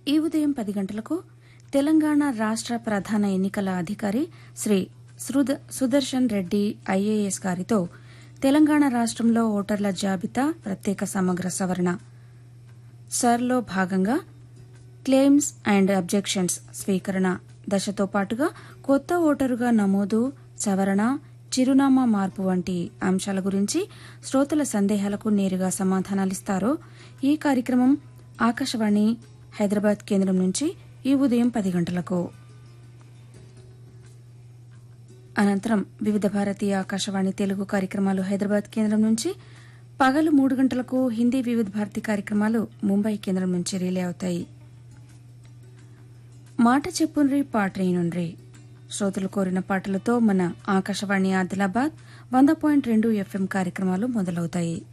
ఈ ఉదయం పది గంటలకు తెలంగాణ రాష్ట్ర ప్రధాన ఎన్నికల అధికారి శ్రీ సుద- సుదర్శన్ రెడ్డి ఐఏఎస్ గారితో తెలంగాణ రాష్ట్రంలో ఓటర్ల జాబితా ప్రత్యేక సమగ్ర సవరణ సర్లో భాగంగా క్లెయిమ్స్ అండ్ అబ్జెక్షన్స్ స్వీకరణ దశతో పాటుగా కొత్త ఓటరుగా నమోదు సవరణ చిరునామా మార్పు వంటి అంశాల గురించి శ్రోతల సందేహాలకు నేరుగా సమాధానాలిస్తారు ఈ కార్యక్రమం ఆకాశవాణి హైదరాబాద్ కేంద్రం నుంచి ఈ ఉదయం పది గంటలకు అనంతరం వివిధ భారతీయ ఆకాశవాణి తెలుగు కార్యక్రమాలు హైదరాబాద్ కేంద్రం నుంచి పగలు మూడు గంటలకు హిందీ వివిధ భారతి కార్యక్రమాలు ముంబై కేంద్రం నుంచి రిలే అవుతాయి మాట చెప్పుండ్రి పాటైనుండ్రి శ్రోతలు కోరిన పాటలతో మన ఆకాశవాణి ఆదిలాబాద్ వంద పాయింట్ రెండు ఎఫ్ఎం కార్యక్రమాలు మొదలవుతాయి